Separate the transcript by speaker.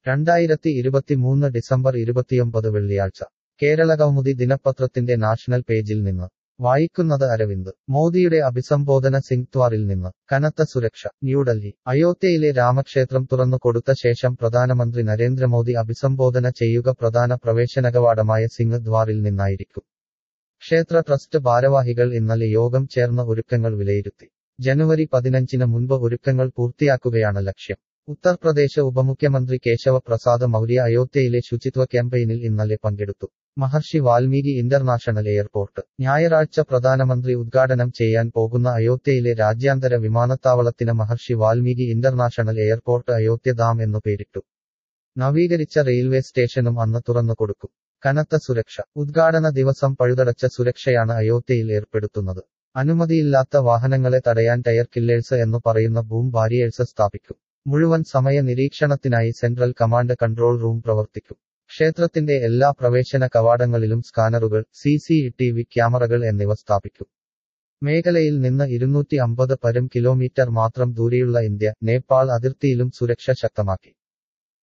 Speaker 1: രണ്ടായിരത്തി ഇരുപത്തിമൂന്ന് ഡിസംബർ ഇരുപത്തിയൊമ്പത് വെള്ളിയാഴ്ച കേരള കൗമുദി ദിനപത്രത്തിന്റെ നാഷണൽ പേജിൽ നിന്ന് വായിക്കുന്നത് അരവിന്ദ് മോദിയുടെ അഭിസംബോധന സിംഗ്ത്വാറിൽ നിന്ന് കനത്ത സുരക്ഷ ന്യൂഡൽഹി അയോധ്യയിലെ രാമക്ഷേത്രം തുറന്നു കൊടുത്ത ശേഷം പ്രധാനമന്ത്രി നരേന്ദ്രമോദി അഭിസംബോധന ചെയ്യുക പ്രധാന പ്രവേശനകവാടമായ സിംഗ് ദ്വാറിൽ നിന്നായിരിക്കും ക്ഷേത്ര ട്രസ്റ്റ് ഭാരവാഹികൾ ഇന്നലെ യോഗം ചേർന്ന ഒരുക്കങ്ങൾ വിലയിരുത്തി ജനുവരി പതിനഞ്ചിന് മുൻപ് ഒരുക്കങ്ങൾ പൂർത്തിയാക്കുകയാണ് ലക്ഷ്യം ഉത്തർപ്രദേശ് ഉപമുഖ്യമന്ത്രി കേശവ പ്രസാദ് മൗര്യ അയോധ്യയിലെ ശുചിത്വ ക്യാമ്പയിനിൽ ഇന്നലെ പങ്കെടുത്തു മഹർഷി വാൽമീകി ഇന്റർനാഷണൽ എയർപോർട്ട് ഞായറാഴ്ച പ്രധാനമന്ത്രി ഉദ്ഘാടനം ചെയ്യാൻ പോകുന്ന അയോധ്യയിലെ രാജ്യാന്തര വിമാനത്താവളത്തിന് മഹർഷി വാൽമീകി ഇന്റർനാഷണൽ എയർപോർട്ട് അയോധ്യ ധാം എന്നു പേരിട്ടു നവീകരിച്ച റെയിൽവേ സ്റ്റേഷനും അന്ന് തുറന്നു കൊടുക്കും കനത്ത സുരക്ഷ ഉദ്ഘാടന ദിവസം പഴുതടച്ച സുരക്ഷയാണ് അയോധ്യയിൽ ഏർപ്പെടുത്തുന്നത് അനുമതിയില്ലാത്ത വാഹനങ്ങളെ തടയാൻ ടയർ കില്ലേഴ്സ് എന്നു പറയുന്ന ബൂം ബാരിയേഴ്സ് സ്ഥാപിക്കും മുഴുവൻ സമയ നിരീക്ഷണത്തിനായി സെൻട്രൽ കമാൻഡ് കൺട്രോൾ റൂം പ്രവർത്തിക്കും ക്ഷേത്രത്തിന്റെ എല്ലാ പ്രവേശന കവാടങ്ങളിലും സ്കാനറുകൾ സി സി ടി വി ക്യാമറകൾ എന്നിവ സ്ഥാപിക്കും മേഖലയിൽ നിന്ന് ഇരുന്നൂറ്റി അമ്പത് പരം കിലോമീറ്റർ മാത്രം ദൂരെയുള്ള ഇന്ത്യ നേപ്പാൾ അതിർത്തിയിലും സുരക്ഷ ശക്തമാക്കി